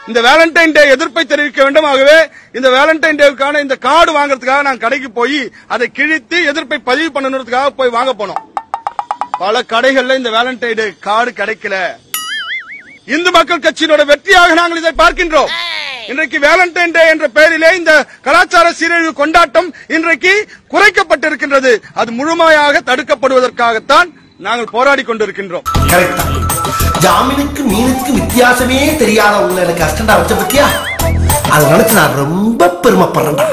இந்த வேலண்டைன் டே எதிர்ப்பை தெரிவிக்க வேண்டும் ஆகவே இந்த வேலண்டைன் டேவுக்கான இந்த கார்டு வாங்குறதுக்காக நான் கடைக்கு போய் அதை கிழித்து எதிர்ப்பை பதிவு பண்ணணுன்றதுக்காக போய் வாங்க போனோம் பல கடைகள்ல இந்த வேலண்டைன் டே கார்டு கிடைக்கல இந்து மக்கள் கட்சியினோட வெற்றியாக நாங்கள் இதை பார்க்கின்றோம் இன்றைக்கு வேலண்டைன் டே என்ற பெயரிலே இந்த கலாச்சார சீரழிவு கொண்டாட்டம் இன்றைக்கு குறைக்கப்பட்டிருக்கின்றது அது முழுமையாக தடுக்கப்படுவதற்காகத்தான் நாங்கள் போராடி கொண்டிருக்கின்றோம் கரெக்டா ஜாமீனுக்கு மீனுக்கு வித்தியாசமே தெரியாத உங்களை எனக்கு அஸ்டண்டா வச்ச பத்தியா அதை நினைச்சு நான் ரொம்ப பெருமைப்படுறேன்டா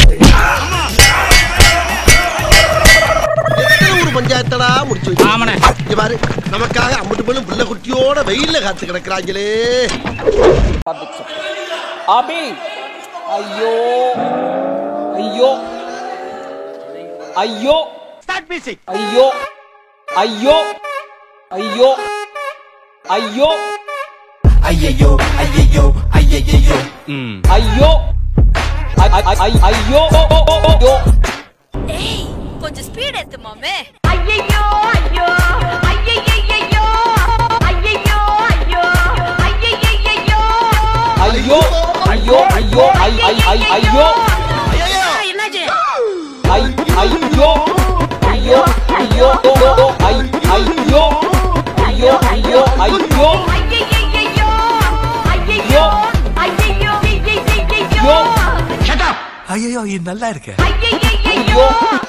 ஒரு பஞ்சாயத்தடா முடிச்சு வச்சு. இங்க பாரு நமக்காக அம்பட்டு பெண்ணும் பிள்ளை குட்டியோட வெயில்ல காத்து கிடக்குறாங்களே அபி ஐயோ ஐயோ ஐயோ ஐயோ ஐயோ ஐயோ ஐயோ ஐயோ ஐயோ ஐயோ ஐயோ ஐ- ஐ- ஐ- ஐயோ ஐயோ ஏய் கொஞ்சம் ஸ்பீட் ஏத்து மாமே ஐயையோ ஐயோ ஐயையையையோ ஐயையோ ஐயோ ஐயையையையோ ஐயோ ஐயோ ஐயோ ஐ ஐ ஐ ஐயோ என்னாச்சு ஐ ஐயோ ஐயோ ஐயோ ஐ ஐயோ ஐயோ ஐயோ ஐயோ ஐயையையையோ ஐயையோ ஐயையோ ஐயையையோ ஐயோ இது நல்லா இருக்கு ஐயையையையோ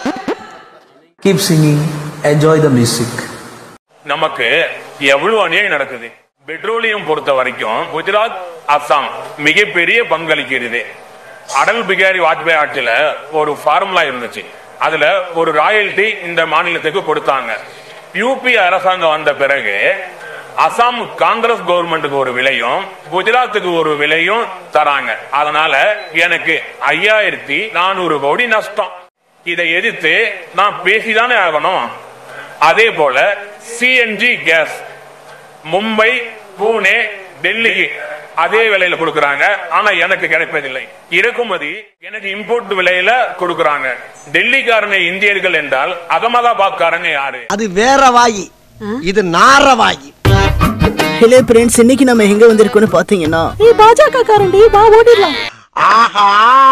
keep singing enjoy the music நமக்கு எவ்வளவு அநியாயம் நடக்குது பெட்ரோலியம் பொறுத்த வரைக்கும் குஜராத் அஸ்ஸாம் மிகப்பெரிய பங்களிக்கிறது அடல் பிகாரி வாஜ்பாய் ஆட்சியில ஒரு ஃபார்முலா இருந்துச்சு அதுல ஒரு ராயல்டி இந்த மாநிலத்துக்கு கொடுத்தாங்க யூபி அரசாங்கம் வந்த பிறகு அசாம் காங்கிரஸ் கவர்மெண்ட்டுக்கு ஒரு விலையும் குஜராத்துக்கு ஒரு விலையும் தராங்க அதனால எனக்கு ஐயாயிரத்தி நானூறு கோடி நஷ்டம் இதை எதிர்த்து நான் பேசிதானே ஆகணும் அதே போல சிஎன்ஜி கேஸ் மும்பை பூனே டெல்லிக்கு அதே விலையில கொடுக்கறாங்க ஆனா எனக்கு கிடைப்பதில்லை இறக்குமதி எனக்கு இம்போர்ட் விலையில கொடுக்கறாங்க டெல்லிக்காரங்க இந்தியர்கள் என்றால் அகமதாபாத்காரங்க யாரு அது வேற வாயி இது நார வாயி ஹலோ ஃப்ரெண்ட்ஸ் இன்னைக்கு நம்ம எங்க வந்திருக்கோம்னு பாத்தீங்கன்னா ஏய் பாஜக காரண்டி வா ஓடிடலாம் ஆஹா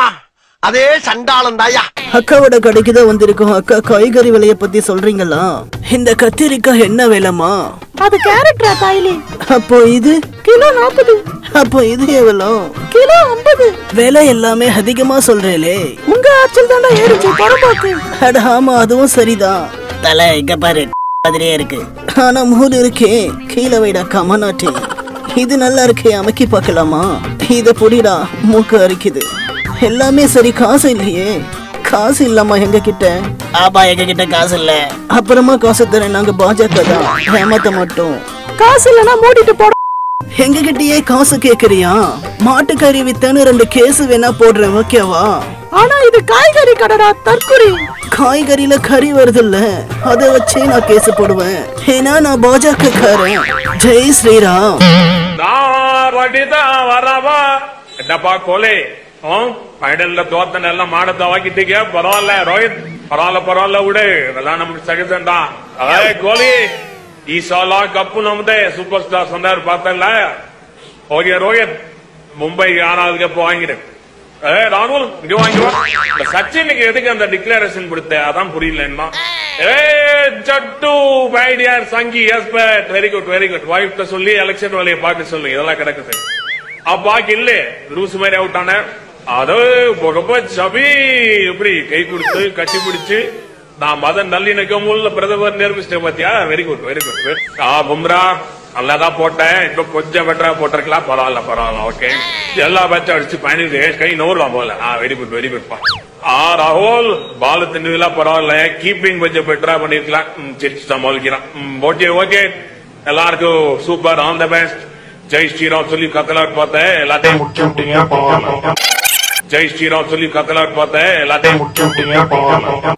அதே சண்டாளம் தாயா அக்காவோட கடைக்கு தான் வந்திருக்கோம் அக்கா காய்கறி விலைய பத்தி சொல்றீங்களா இந்த கத்திரிக்காய் என்ன விலைமா அது கேரட்ரா தாயிலே அப்போ இது கிலோ நாற்பது அப்போ இது எவ்வளோ கிலோ ஐம்பது விலை எல்லாமே அதிகமா சொல்றேலே உங்க ஆட்சியில் தாண்டா ஏறிச்சு பரவாக்கு அட ஆமா அதுவும் சரிதான் தலை இங்க பாரு மாதிரியே இருக்கு ஆனா மூணு இருக்கே கீழே வைடா கமநாட்டி இது நல்லா இருக்கே அமைக்கி பார்க்கலாமா இத புடிடா மூக்கு அரிக்குது எல்லாமே சரி காசு இல்லையே காசு இல்லாம எங்க கிட்ட ஆபா எங்க கிட்ட காசு இல்ல அப்புறமா காசு தரேன் நாங்க பாஜக தான் ஏமாத்த மாட்டோம் காசு இல்லனா மூடிட்டு போட எங்க கிட்டயே காசு கேக்குறியா மாட்டுக்கறி வித்தன்னு ரெண்டு கேஸ் வேணா போடுறேன் ஓகேவா ஆனா இது காய்கறி கடடா தற்குறி காய்கறியில கறி வருதுல்ல அத வச்சே நான் கேஸ் போடுவேன் ஏன்னா நான் பாஜக காரன் ஜெய் ஸ்ரீராம் நான் ரெடிதான் வரவா என்னப்பா கோலே ஃபைனல்ல தோத்தனெல்லாம் மாடத்தை வாக்கிட்டீங்க பரவாயில்ல ரோஹித் பரவாயில்ல பரவாயில்ல விடு இதெல்லாம் நமக்கு சகிதண்டா அದೇ கோலி ಈ ಸಲ ಕಪ್ಪು ನಮ್ದೆ ಸೂಪರ್ ಸ್ಟಾರ್ சொன்னார் பார்த்தல ஓகே ரோஹித் மும்பை ஆனாதுக்கு எப்போ வாங்கிடு ஏ ராகுல் இங்க வாங்கி வா இந்த சச்சினுக்கு எதுக்கு அந்த டிக்ளரேஷன் கொடுத்த அதான் புரியல என்ன ஏ ஜட்டு பைடியார் சங்கி yes but very good very good வைஃப்ட சொல்லி எலெக்ஷன் வேலையை பார்க்க சொல்லு இதெல்லாம் கிடக்குது அப்பாக்கு இல்ல லூஸ் மாதிரி அவுட் ஆன அது ரொம்ப சபி எப்படி கை கொடுத்து கட்டி பிடிச்சு நான் மத நல்லிணக்கம் உள்ள பிரதமர் நிரூபிச்சிட்டேன் பாத்தியா வெரி குட் வெரி குட் ஆ பும்ரா நல்லாதான் போட்டேன் இப்ப கொஞ்சம் பெட்டரா போட்டிருக்கலாம் பரவாயில்ல பரவாயில்ல ஓகே எல்லா பேட்சும் அடிச்சு பயணிது கை நோறுவான் போல ஆ வெரி குட் வெரி குட் ஆ ராகுல் பால் திண்டுலாம் பரவாயில்ல கீப்பிங் கொஞ்சம் பெட்டரா பண்ணிருக்கலாம் ம், சிரிச்சு சமாளிக்கிறான் ஓகே ஓகே எல்லாருக்கும் சூப்பர் ஆல் த பெஸ்ட் ஜெய் ஸ்ரீராம் சொல்லி கத்தலாட் பார்த்தேன் எல்லாத்தையும் முடிச்சு ஜெய் ஸ்ரீராம் சொல்லி கத்தலாட் பார்த்தேன் எல்லாத்தையும் முடிச்சு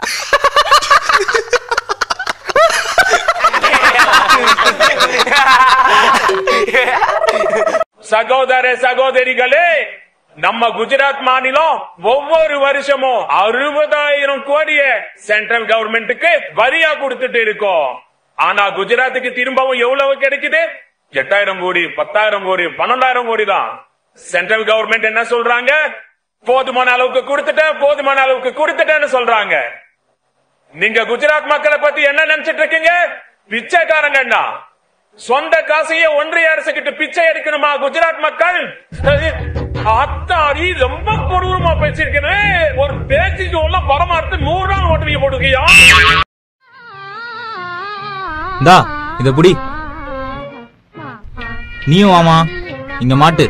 சகோதர சகோதரிகளே நம்ம குஜராத் மாநிலம் ஒவ்வொரு வருஷமும் அறுபதாயிரம் கோடிய சென்ட்ரல் கவர்மெண்ட்டுக்கு வரியா கொடுத்துட்டு இருக்கோம் ஆனா குஜராத்துக்கு திரும்பவும் எவ்வளவு கிடைக்குது எட்டாயிரம் கோடி பத்தாயிரம் கோடி பன்னெண்டாயிரம் கோடி தான் சென்ட்ரல் கவர்மெண்ட் என்ன சொல்றாங்க போதுமான அளவுக்கு கொடுத்துட்டேன் போதுமான அளவுக்கு கொடுத்துட்டேன்னு சொல்றாங்க நீங்க குஜராத் மக்களை பத்தி என்ன நினைச்சிட்டு இருக்கீங்க பிச்சைக்காரங்கண்ணா சொந்த காசையே ஒன்றிய அரசு கிட்ட பிச்சை எடுக்கணுமா குஜராத் மக்கள் அத்தாரி ரொம்ப கொடூரமா பேசிருக்கிறேன் ஒரு பேச்சுக்கு உள்ள பரமார்த்து நூறு நாள் ஓட்டுவீங்க போட்டுக்கியா இந்தா இத புடி நீயும் வாமா இங்க மாட்டு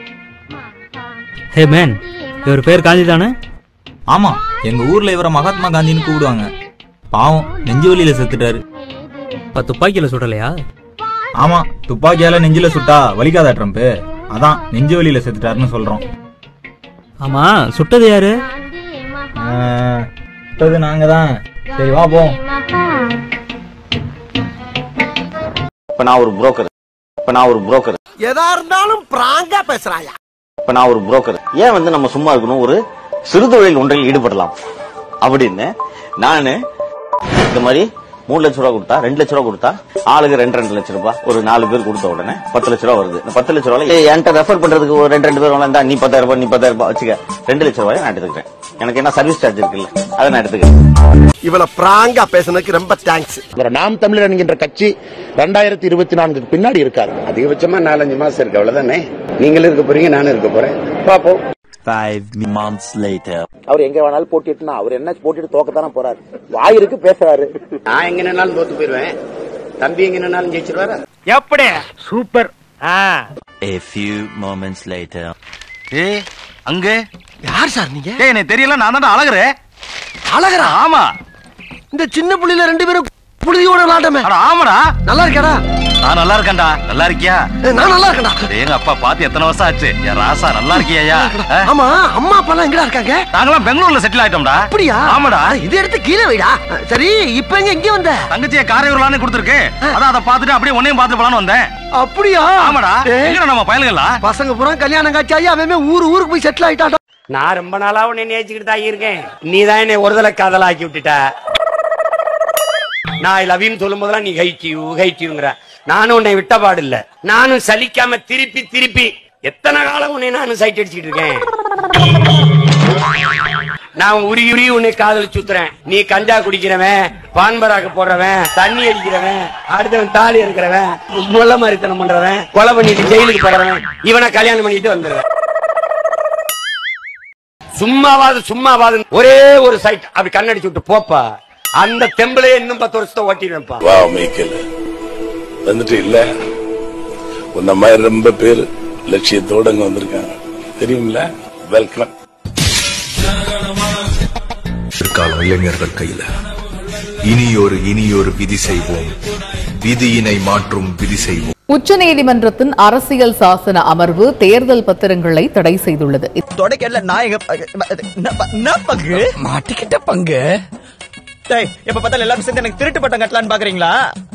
ஹே மேன் இவர் பேர் காந்தி தானே ஆமா எங்க ஊர்ல இவரை மகாத்மா காந்தின்னு கூப்பிடுவாங்க பாவம் நெஞ்சு வலியில செத்துட்டாரு இப்ப துப்பாக்கியில சுடலையா ஆமா துப்பாக்கியால நெஞ்சில சுட்டா வலிக்காதா ட்ரம்ப் அதான் நெஞ்சு வலியில செத்துட்டாருன்னு சொல்றோம் ஆமா சுட்டது யாரு ஆஹ், சுட்டது நாங்க தான் சரி வா போ இப்ப நான் ஒரு புரோக்கர் இப்ப நான் ஒரு புரோக்கர் எதா இருந்தாலும் பிராங்கா பேசுறாயா இப்ப நான் ஒரு புரோக்கர் ஏன் வந்து நம்ம சும்மா இருக்கணும் ஒரு சிறுதொழில் ஒன்றில் ஈடுபடலாம் அப்படின்னு நானு இந்த மாதிரி மூணு லட்ச ரூபா கொடுத்தா ரெண்டு லட்ச ரூபா கொடுத்தா ஆளுக்கு ரெண்டு ரெண்டு லட்ச ரூபாய் ஒரு நாலு பேர் கொடுத்த உடனே பத்து லட்ச ரூபா வருது இந்த பத்து லட்ச ரூபாய் என்கிட்ட ரெஃபர் பண்றதுக்கு ஒரு ரெண்டு ரெண்டு பேர் வந்தா நீ பத்தாயிரம் ரூபாய் நீ பத்தாயிரம் ரூபாய் வச்சுக்க ரெண்டு லட்ச ரூபாய் நான் எடுத்துக்கிறேன் எனக்கு என்ன சர்வீஸ் சார்ஜ் இருக்குல்ல அதை நான் எடுத்துக்கிறேன் இவள பிராங்கா பேசுனதுக்கு ரொம்ப தேங்க்ஸ் நாம் தமிழர் என்கின்ற கட்சி ரெண்டாயிரத்தி இருபத்தி நான்குக்கு பின்னாடி இருக்காரு அதிகபட்சமா நாலஞ்சு மாசம் இருக்கு அவ்வளவுதானே நீங்களும் இருக்க போறீங்க நானும் இருக்க போறேன் பாப்போம் Five months later. அவர் எங்க வேணாலும் போட்டிட்டுனா அவர் என்ன போட்டிட்டு தோக்கத்தானே போறாரு வாயிருக்கு பேசுறாரு நான் எங்க நின்னாலும் தோத்து போயிருவேன் தம்பி எங்க நின்னாலும் ஜெயிச்சிருவாரா எப்படி super A few moments later. ஏய் அங்க யார் சார் நீங்க ஏய் எனக்கு தெரியல நான் தான் அழகுற அழகரா ஆமா இந்த சின்ன புள்ளில ரெண்டு பேரும் புழுதியோட விளாட்டமே அட ஆமாடா நல்லா இருக்கடா நான் நல்லா இருக்கேன்டா நல்லா இருக்கியா நான் நல்லா இருக்கேன்டா எங்க அப்பா பார்த்து எத்தனை வருஷம் ஆச்சு என் ராசா நல்லா இருக்கியா ஆமா அம்மா அப்பா எல்லாம் எங்கடா இருக்காங்க நாங்களாம் பெங்களூர்ல செட்டில் ஆயிட்டோம்டா அப்படியா ஆமாடா இது எடுத்து கீழே வைடா சரி இப்ப எங்க இங்க வந்த தங்கச்சியை காரையூர்லான்னு கொடுத்துருக்கு அதான் அதை பார்த்துட்டு அப்படியே உன்னையும் பார்த்துட்டு போலான்னு வந்தேன் அப்படியா ஆமாடா ஏய், எங்கடா நம்ம பயலுகள்லாம் பசங்க பூரா கல்யாணம் காட்சி ஆகி அவன் ஊர் ஊருக்கு போய் செட்டில் ஆயிட்டான் நான் ரொம்ப நாளா உன்னை நேசிக்கிட்டு தான் இருக்கேன் நீ தான் என்னை ஒரு தலை காதலாக்கி விட்டுட்ட நான் லவ்னு சொல்லும் போதெல்லாம் நீ ஹைட்டியூ ஹைட்டியூங்கிற நானும் உன்னை விட்ட பாடு இல்ல நானும் சலிக்காம திருப்பி திருப்பி எத்தனை காலம் உன்னை நானும் சைட் அடிச்சுட்டு இருக்கேன் நான் உரி உரி உன்னை காதல் சுத்துறேன் நீ கஞ்சா குடிக்கிறவன் பான்பராக்கு போடுறவன் தண்ணி அடிக்கிறவன் அடுத்தவன் தாலி இருக்கிறவன் முள்ள மாதிரித்தனம் பண்றவன் கொலை பண்ணிட்டு ஜெயிலுக்கு போறவன் இவனை கல்யாணம் பண்ணிட்டு வந்துடுறேன் சும்மாவாது சும்மாவாது ஒரே ஒரு சைட் அப்படி கண்ணடிச்சு விட்டு போப்பா அந்த தெம்புல இன்னும் பத்து வருஷத்தை ஓட்டிடுவேன்ப்பா வா மைக்கேல் வந்துட்டு இல்ல உன்ன மாதிரி ரொம்ப பேர் லட்சியத்தோட அங்க வந்திருக்காங்க தெரியுமில்ல வெல்கம் பிற்காலம் இளைஞர்கள் கையில இனியொரு இனியொரு விதி செய்வோம் விதியினை மாற்றும் விதி செய்வோம் உச்சநீதிமன்றத்தின் அரசியல் சாசன அமர்வு தேர்தல் பத்திரங்களை தடை செய்துள்ளது தொடக்கல நாயக பங்கு மாட்டிக்கிட்ட பங்கு டேய் எப்ப பார்த்தாலும் எல்லாரும் சேர்ந்து எனக்கு திருட்டு பட்டம் கட்டலான்னு பாக்குறீங்களா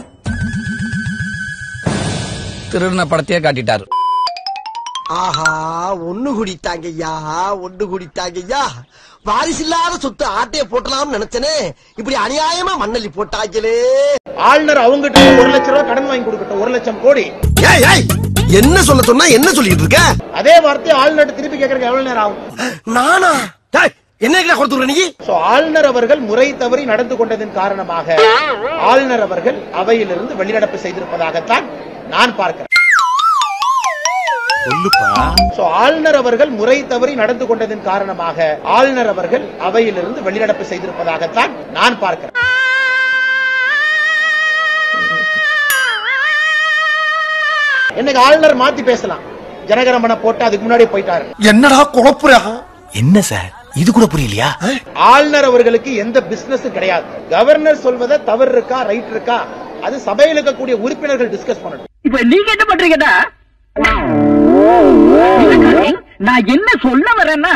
திருடின படத்தையே காட்டிட்டாரு ஆஹா ஒண்ணு குடித்தாங்கய்யா ஒண்ணு குடித்தாங்கய்யா வாரிசில்லாத சொத்து ஆட்டைய போட்டலாம்னு நினைச்சனே இப்படி அநியாயமா மண்ணல்லி போட்டாங்களே ஆளுநர் அவங்ககிட்ட ஒரு லட்சம் ரூபாய் கடன் வாங்கி கொடுக்கட்டும் ஒரு லட்சம் கோடி ஏய் ஏய் என்ன சொல்ல சொன்னா என்ன சொல்லிட்டு இருக்க அதே வார்த்தை ஆளுநர் திருப்பி கேட்கறதுக்கு எவ்வளவு நேரம் ஆகும் நானா டேய், என்ன கொடுத்துற நீ So, ஆளுநர் அவர்கள் முறை தவறி நடந்து கொண்டதன் காரணமாக ஆளுநர் அவர்கள் அவையிலிருந்து வெளிநடப்பு செய்திருப்பதாகத்தான் நான் பார்க்கிறேன் So, ஆளுநர் அவர்கள் முறை தவறி நடந்து கொண்டதன் காரணமாக ஆளுநர் அவர்கள் அவையிலிருந்து வெளிநடப்பு செய்திருப்பதாகத்தான் நான் பார்க்கிறேன் இன்னைக்கு ஆளுநர் மாத்தி பேசலாம் ஜனகரமன போட்டு அதுக்கு முன்னாடி போயிட்டாரு என்னடா குழப்புறா என்ன சார் இது கூட புரியலையா ஆளுநர் அவர்களுக்கு எந்த பிசினஸ் கிடையாது கவர்னர் சொல்வதை தவறு இருக்கா ரைட் இருக்கா அது சபையில் இருக்கக்கூடிய உறுப்பினர்கள் டிஸ்கஸ் பண்ணணும் இப்ப நீங்க என்ன பண்றீங்கடா நான் என்ன சொல்ல வரேன்னா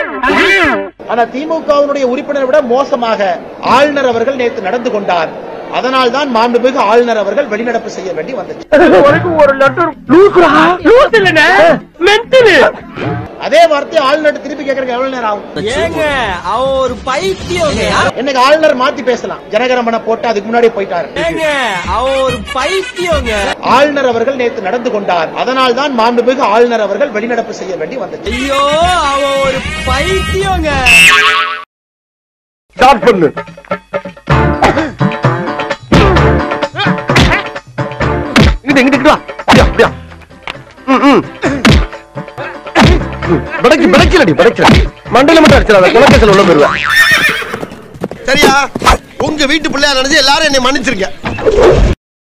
ஆனா திமுகவினுடைய உறுப்பினரை விட மோசமாக ஆளுநர் அவர்கள் நேற்று நடந்து கொண்டார் அதனால் தான் மாண்புமிகு ஆளுநர் அவர்கள் வெளிநடப்பு செய்ய வேண்டி வந்தது ஒரு லெட்டர் லூசுரா லூஸ் இல்லனே மென்டல் அதே வார்த்தையை ஆளுநர் திருப்பி கேட்கறதுக்கு எவ்வளவு நேரம் ஆகும் ஏங்க அவன் ஒரு பைத்தியம் இன்னைக்கு ஆளுநர் மாத்தி பேசலாம் ஜனகரமன போட்டு அதுக்கு முன்னாடி போயிட்டாரு ஏங்க அவன் ஒரு பைத்தியங்க ஆளுநர் அவர்கள் நேற்று நடந்து கொண்டார் அதனால் தான் மாண்புமிகு ஆளுநர் அவர்கள் வெளிநடப்பு செய்ய வேண்டி வந்தது ஐயோ அவன் ஒரு பைத்தியங்க ஸ்டார்ட் பண்ணு இங்கிட்டு இங்கிட்டு வா அப்படியா அப்படியா ம் ம் படைக்கு படைக்கலடி படைக்கல மண்டையில மட்டும் அடிச்சிடாத குலக்கேசல் உள்ள போயிருவேன் சரியா உங்க வீட்டு பிள்ளையா நினைச்சு எல்லாரும் என்னை மன்னிச்சிருக்க